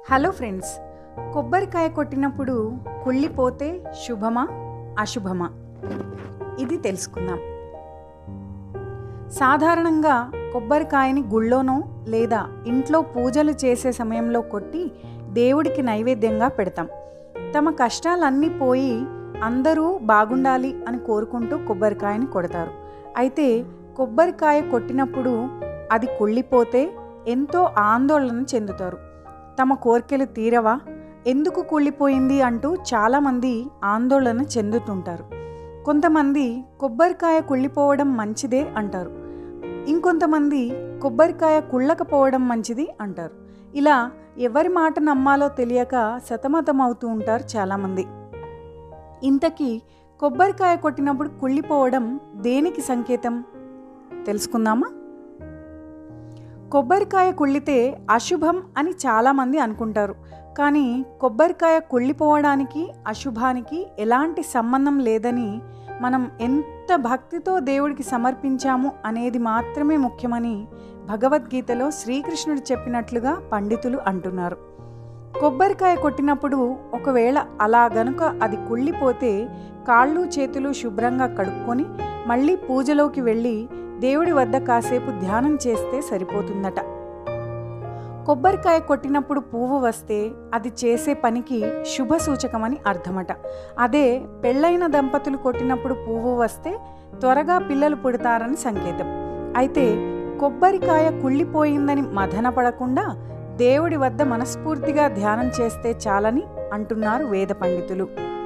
hello friends కొబ్బరికాయ కొట్టినప్పుడు కుళ్ళిపోతే శుభమా అశుభమా ఇది తెలుసుకుందాం సాధారణంగా కొబ్బరికాయని గుళ్ళోనో లేదా ఇంట్లో పూజలు చేసే సమయంలో కొట్టి దేవుడికి నైవేద్యంగా పెడతాం తమ కష్టాలన్నీ పోయి అందరూ బాగుండాలి అని కోరుకుంటూ కొబ్బరికాయని కొడతారు అయితే కొబ్బరికాయ కొట్టినప్పుడు అది కుళ్ళిపోతే ఎంతో ఆందోళన చెందుతారు తమ కోరికలు తీరవా ఎందుకు కుళ్ళిపోయింది అంటూ చాలామంది ఆందోళన చెందుతుంటారు కొంతమంది కొబ్బరికాయ కుళ్ళిపోవడం మంచిదే అంటారు ఇంకొంతమంది కొబ్బరికాయ కుళ్ళకపోవడం మంచిది అంటారు ఇలా ఎవరి మాట నమ్మాలో తెలియక సతమతం అవుతూ ఉంటారు చాలామంది ఇంతకీ కొబ్బరికాయ కొట్టినప్పుడు కుళ్ళిపోవడం దేనికి సంకేతం తెలుసుకుందామా కొబ్బరికాయ కుళ్ళితే అశుభం అని చాలామంది అనుకుంటారు కానీ కొబ్బరికాయ కుళ్ళిపోవడానికి అశుభానికి ఎలాంటి సంబంధం లేదని మనం ఎంత భక్తితో దేవుడికి సమర్పించాము అనేది మాత్రమే ముఖ్యమని భగవద్గీతలో శ్రీకృష్ణుడు చెప్పినట్లుగా పండితులు అంటున్నారు కొబ్బరికాయ కొట్టినప్పుడు ఒకవేళ అలా గనుక అది కుళ్ళిపోతే కాళ్ళు చేతులు శుభ్రంగా కడుక్కొని మళ్ళీ పూజలోకి వెళ్ళి దేవుడి వద్ద కాసేపు ధ్యానం చేస్తే సరిపోతుందట కొబ్బరికాయ కొట్టినప్పుడు పువ్వు వస్తే అది చేసే పనికి శుభ సూచకమని అర్థమట అదే పెళ్ళైన దంపతులు కొట్టినప్పుడు పువ్వు వస్తే త్వరగా పిల్లలు పుడతారని సంకేతం అయితే కొబ్బరికాయ కుళ్ళిపోయిందని మదనపడకుండా దేవుడి వద్ద మనస్ఫూర్తిగా ధ్యానం చేస్తే చాలని అంటున్నారు వేద పండితులు